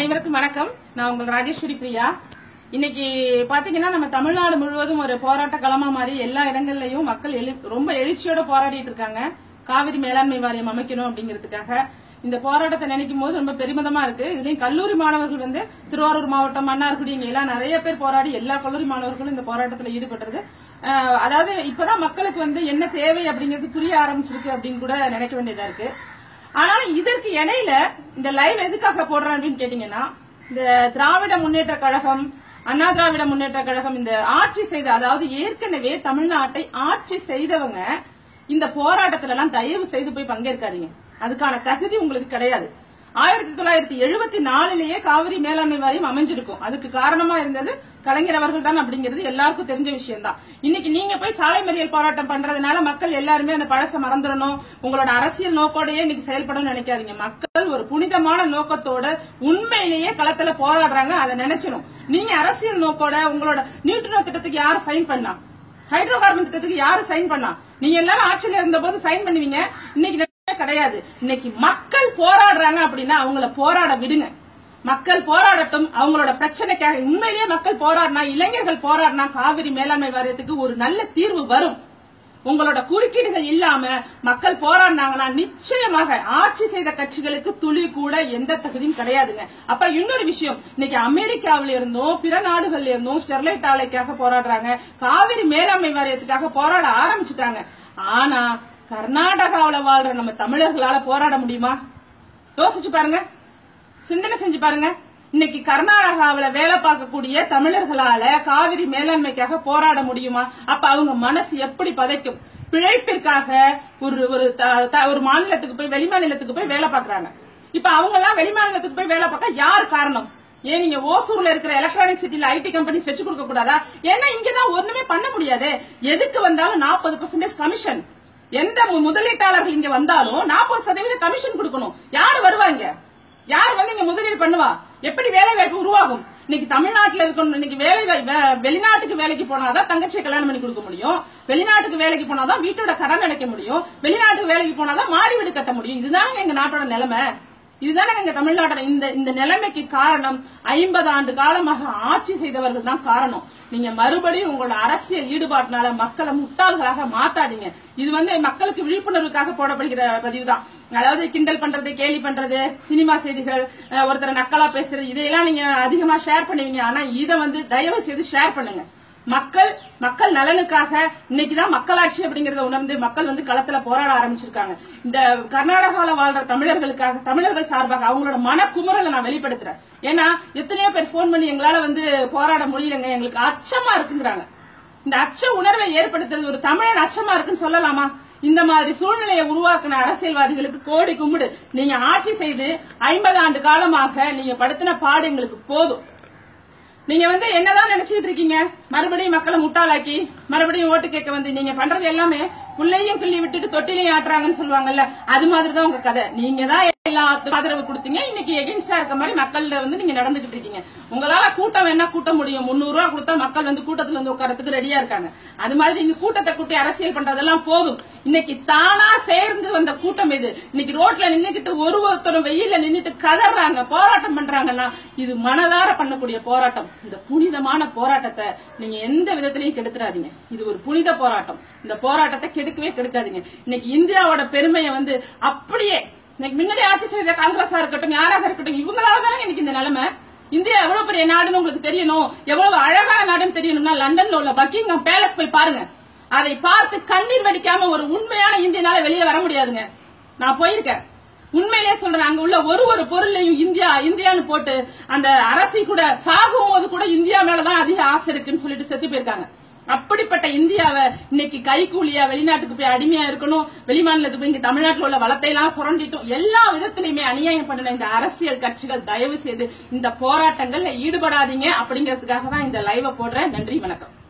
அனைவருக்கும் வணக்கம் நான் உங்கள் ராஜேஸ்வரி பிரியா இன்னைக்கு பாத்தீங்கன்னா நம்ம தமிழ்நாடு முழுவதும் ஒரு போராட்ட களமா மாதிரி எல்லா இடங்கள்லயும் மக்கள் எழு ரொம்ப எழுச்சியோட போராடிட்டு இருக்காங்க காவிரி மேலாண்மை வாரியம் அமைக்கணும் அப்படிங்கிறதுக்காக இந்த போராட்டத்தை நினைக்கும் போது ரொம்ப பெருமிதமா இருக்கு இதுலயும் கல்லூரி மாணவர்கள் வந்து திருவாரூர் மாவட்டம் மன்னார்குடி இங்க எல்லாம் நிறைய பேர் போராடி எல்லா கல்லூரி மாணவர்களும் இந்த போராட்டத்துல ஈடுபடுறது அஹ், அதாவது இப்பதான் மக்களுக்கு வந்து என்ன தேவை அப்படிங்கிறது புரிய ஆரம்பிச்சிருக்கு அப்படின்னு கூட நினைக்க வேண்டியதா இருக்கு ஆனாலும் இதற்கு இடையில இந்த லைவ் எதுக்காக போடுறேன் அப்படின்னு கேட்டீங்கன்னா இந்த திராவிட முன்னேற்ற கழகம் அண்ணா திராவிட முன்னேற்ற கழகம் இந்த ஆட்சி செய்த அதாவது ஏற்கனவே தமிழ்நாட்டை ஆட்சி செய்தவங்க இந்த போராட்டத்துல எல்லாம் தயவு செய்து போய் பங்கேற்காதீங்க அதுக்கான தகுதி உங்களுக்கு கிடையாது ஆயிரத்தி தொள்ளாயிரத்தி எழுபத்தி நாலுலயே காவிரி மேலாண்மை வாரியம் அமைஞ்சிருக்கும் அதுக்கு காரணமா இருந்தது கலைஞர் அவர்கள் தான் அப்படிங்கிறது எல்லாருக்கும் தெரிஞ்ச விஷயம் தான் இன்னைக்கு நீங்க போய் சாலை மறியல் போராட்டம் பண்றதுனால மக்கள் எல்லாருமே அந்த பழச மறந்துடணும் உங்களோட அரசியல் நோக்கோடயே இன்னைக்கு செயல்படணும்னு நினைக்காதீங்க மக்கள் ஒரு புனிதமான நோக்கத்தோட உண்மையிலேயே களத்துல போராடுறாங்க அதை நினைக்கணும் நீங்க அரசியல் நோக்கோட உங்களோட நியூட்ரினோ திட்டத்துக்கு யார் சைன் பண்ணா ஹைட்ரோ கார்பன் திட்டத்துக்கு யாரு சைன் பண்ணா நீங்க எல்லாரும் ஆட்சியில இருந்த போது சைன் பண்ணுவீங்க இன்னைக்கு நிறைய கிடையாது இன்னைக்கு மக்கள் போராடுறாங்க அப்படின்னா அவங்கள போராட விடுங்க மக்கள் போராடட்டும் அவங்களோட பிரச்சனைக்காக உண்மையிலேயே மக்கள் போராடினா இளைஞர்கள் போராடினா காவிரி மேலாண்மை வாரியத்துக்கு ஒரு நல்ல தீர்வு வரும் உங்களோட குறுக்கீடுகள் இல்லாம மக்கள் போராடினாங்கன்னா நிச்சயமாக ஆட்சி செய்த கட்சிகளுக்கு துளி கூட எந்த தகுதியும் கிடையாதுங்க அப்புறம் இன்னொரு விஷயம் இன்னைக்கு அமெரிக்காவில இருந்தும் பிற நாடுகள்ல இருந்தும் ஸ்டெர்லைட் ஆலைக்காக போராடுறாங்க காவிரி மேலாண்மை வாரியத்துக்காக போராட ஆரம்பிச்சுட்டாங்க ஆனா கர்நாடகாவுல வாழ்ற நம்ம தமிழர்களால போராட முடியுமா யோசிச்சு பாருங்க சிந்தனை செஞ்சு பாருங்க இன்னைக்கு கர்நாடகாவுல வேலை பார்க்கக்கூடிய தமிழர்களால காவிரி மேலாண்மைக்காக போராட முடியுமா அப்ப அவங்க மனசு எப்படி பதைக்கும் பிழைப்பிற்காக ஒரு ஒரு த- த- ஒரு மாநிலத்துக்கு போய் வெளி மாநிலத்துக்கு போய் வேலை பார்க்கறாங்க இப்ப அவங்க எல்லாம் வெளி மாநிலத்துக்கு போய் வேலை பார்க்க யார் காரணம் ஏன் நீங்க ஓசூர்ல இருக்கிற எலக்ட்ரானிக் சிட்டில ஐடி கம்பெனிஸ் வச்சு கொடுக்க கூடாதா ஏன்னா இங்கதான் ஒண்ணுமே பண்ண முடியாது எதுக்கு வந்தாலும் நாற்பது பர்சன்டேஜ் கமிஷன் எந்த மு- முதலீட்டாளர்கள் இங்க வந்தாலும் நாற்பது சதவீத கமிஷன் கொடுக்கணும் யார் வருவாங்க யார் வந்து இங்க முதலீடு பண்ணுவா எப்படி வேலை வாய்ப்பு உருவாகும் இன்னைக்கு தமிழ்நாட்டுல இருக்கணும் இன்னைக்கு வேலை வாய்- வே- வெளிநாட்டுக்கு வேலைக்கு போனாதான் தங்கச்சியை கல்யாணம் பண்ணி கொடுக்க முடியும் வெளிநாட்டுக்கு வேலைக்கு போனாதான் வீட்டோட கடன் அடைக்க முடியும் வெளிநாட்டுக்கு வேலைக்கு போனாதான் மாடி வீடு கட்ட முடியும் இதுதானங்க எங்க நாட்டோட நிலைமை இதுதானே எங்க தமிழ்நாட்டோட இந்த இந்த நிலைமைக்கு காரணம் ஐம்பது ஆண்டு காலமாக ஆட்சி செய்தவர்கள் தான் காரணம் நீங்க மறுபடியும் உங்களோட அரசியல் ஈடுபாட்டினால மக்களை முட்டாள்களாக மாத்தாதீங்க இது வந்து மக்களுக்கு விழிப்புணர்வுக்காக போடப்படுகிற பதிவு தான் அதாவது கிண்டல் பண்றது கேலி பண்றது சினிமா செய்திகள் அஹ், ஒருத்தரை நக்கலா பேசுறது இதையெல்லாம் நீங்க அதிகமா ஷேர் பண்ணுவீங்க ஆனா இதை வந்து தயவு செய்து ஷேர் பண்ணுங்க மக்கள் மக்கள் நலனுக்காக இன்னைக்குதான் மக்களாட்சி அப்படிங்கறத உணர்ந்து மக்கள் வந்து களத்துல போராட ஆரம்பிச்சிருக்காங்க இந்த கர்நாடகாவில் வாழ்ற தமிழர்களுக்காக தமிழர்கள் சார்பாக அவங்களோட மனக்குமுறலை நான் வெளிப்படுத்துறேன் ஏன்னா எத்தனையோ பேர் ஃபோன் பண்ணி எங்களால வந்து போராட முடியலங்க எங்களுக்கு அச்சமா இருக்குங்கிறாங்க இந்த அச்ச உணர்வை ஏற்படுத்துறது ஒரு தமிழன் அச்சமா இருக்குன்னு சொல்லலாமா இந்த மாதிரி சூழ்நிலையை உருவாக்குன அரசியல்வாதிகளுக்கு கோடி கும்பிடு நீங்க ஆட்சி செய்து ஐம்பது ஆண்டு காலமாக நீங்க படுத்தின பாடு எங்களுக்கு போதும் நீங்க வந்து என்னதான் நினைச்சிட்டு இருக்கீங்க மறுபடியும் மக்களை முட்டாளாக்கி மறுபடியும் ஓட்டு கேட்க வந்து நீங்க பண்றது எல்லாமே புள்ளையும் கிள்ளி விட்டுட்டு தொட்டிலையும் ஆட்டுறாங்கன்னு சொல்லுவாங்கல்ல அது மாதிரி தான் உங்க கதை நீங்க தான் எல்லாத்துக்கும் ஆதரவு கொடுத்தீங்க இன்னைக்கு எகென்ஸ்டா இருக்க மாதிரி மக்கள் வந்து நீங்க நடந்துகிட்டு இருக்கீங்க உங்களால கூட்டம் வேணா கூட்ட முடியும் முன்னூறு ரூபா கொடுத்தா மக்கள் வந்து கூட்டத்துல வந்து உட்காரத்துக்கு ரெடியா இருக்காங்க அது மாதிரி நீங்க கூட்டத்தை கூட்டி அரசியல் பண்றதெல்லாம் போதும் இன்னைக்கு தானா சேர்ந்து வந்த கூட்டம் இது இன்னைக்கு ரோட்ல நின்னுக்கிட்டு ஒரு ஒருத்தரும் வெயில நின்னுட்டு கதறாங்க போராட்டம் பண்றாங்கன்னா இது மனதார பண்ணக்கூடிய போராட்டம் இந்த புனிதமான போராட்டத்தை நீங்க எந்த விதத்திலையும் கெடுத்துறாதீங்க இது ஒரு புனித போராட்டம் இந்த போராட்டத்தை கெடுக்கவே கெடுக்காதீங்க இன்னைக்கு இந்தியாவோட பெருமையை வந்து அப்படியே இன்னைக்கு முன்னாடி ஆட்சி செய்த காங்கிரஸா இருக்கட்டும் யாராக இருக்கட்டும் இவங்களால தானே எனக்கு இந்த நிலைமை இந்தியா எவ்வளவு பெரிய நாடுன்னு உங்களுக்கு தெரியணும் எவ்வளவு அழகான நாடுன்னு தெரியணும்னா லண்டன்ல உள்ள பக்கிங்ஹாம் பேலஸ் போய் பாருங்க அதை பார்த்து கண்ணீர் வடிக்காம ஒரு உண்மையான இந்தியனால வெளியே வர முடியாதுங்க நான் போயிருக்கேன் உண்மையிலேயே சொல்றேன் அங்க உள்ள ஒரு ஒரு பொருளையும் இந்தியா இந்தியான்னு போட்டு அந்த அரசி கூட சாகும் போது கூட இந்தியா மேலதான் அதிக ஆசை இருக்குன்னு சொல்லிட்டு செத்து போயிருக்காங்க அப்படிப்பட்ட இந்தியாவை இன்னைக்கு கைக்கூலியா வெளிநாட்டுக்கு போய் அடிமையா இருக்கணும் வெளிமாநிலத்துக்கு போய் இங்க தமிழ்நாட்டுல உள்ள வளத்தை எல்லாம் சுரண்டிட்டும் எல்லா விதத்திலையுமே அநியாயம் பண்ணின இந்த அரசியல் கட்சிகள் தயவு செய்து இந்த போராட்டங்கள்ல ஈடுபடாதீங்க அப்படிங்கிறதுக்காக தான் இந்த லைவை போடுறேன் நன்றி வணக்கம்